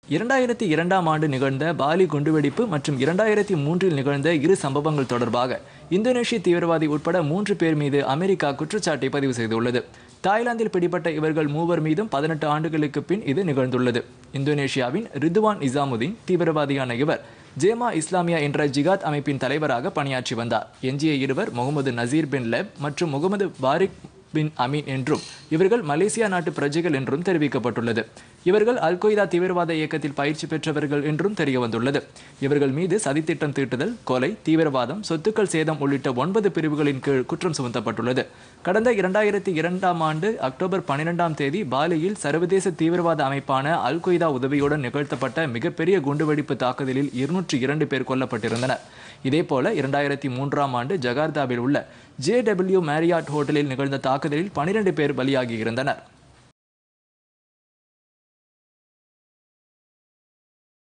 இரண்டாயிரத்தி இரண்டாம் ஆண்டு நிகழ்ந்த பாலி குண்டுவெடிப்பு மற்றும் இரண்டாயிரத்தி மூன்றில் நிகழ்ந்த இரு சம்பவங்கள் தொடர்பாக இந்தோனேஷிய தீவிரவாதி உட்பட மூன்று பேர் மீது அமெரிக்கா குற்றச்சாட்டை பதிவு செய்துள்ளது தாய்லாந்தில் பிடிபட்ட இவர்கள் மூவர் மீதும் பதினெட்டு ஆண்டுகளுக்கு பின் இது நிகழ்ந்துள்ளது இந்தோனேஷியாவின் ரிதுவான் இசாமுதீன் தீவிரவாதியான இவர் ஜேமா இஸ்லாமியா என்ற ஜிகாத் அமைப்பின் தலைவராக பணியாற்றி வந்தார் எஞ்சிய இருவர் முகமது நசீர் பின் லெப் மற்றும் முகமது பாரிக் பின் அமீன் என்றும் இவர்கள் மலேசியா நாட்டு பிரஜைகள் என்றும் தெரிவிக்கப்பட்டுள்ளது இவர்கள் அல் கொய்தா தீவிரவாத இயக்கத்தில் பயிற்சி பெற்றவர்கள் என்றும் தெரிய வந்துள்ளது இவர்கள் மீது சதித்திட்டம் தீட்டுதல் கொலை தீவிரவாதம் சொத்துக்கள் சேதம் உள்ளிட்ட ஒன்பது பிரிவுகளின் கீழ் குற்றம் சுமத்தப்பட்டுள்ளது கடந்த இரண்டாயிரத்தி இரண்டாம் ஆண்டு அக்டோபர் பன்னிரெண்டாம் தேதி பாலியில் சர்வதேச தீவிரவாத அமைப்பான அல் கொய்தா உதவியுடன் நிகழ்த்தப்பட்ட மிகப்பெரிய குண்டுவெடிப்பு தாக்குதலில் இருநூற்றி இரண்டு பேர் கொல்லப்பட்டிருந்தனர் இதேபோல இரண்டாயிரத்தி மூன்றாம் ஆண்டு ஜகார்த்தாவில் உள்ள ஜே டபிள்யூ மேரியாட் ஹோட்டலில் நிகழ்ந்த தாக்குதலில் பனிரெண்டு பேர் பலியாகியிருந்தனர்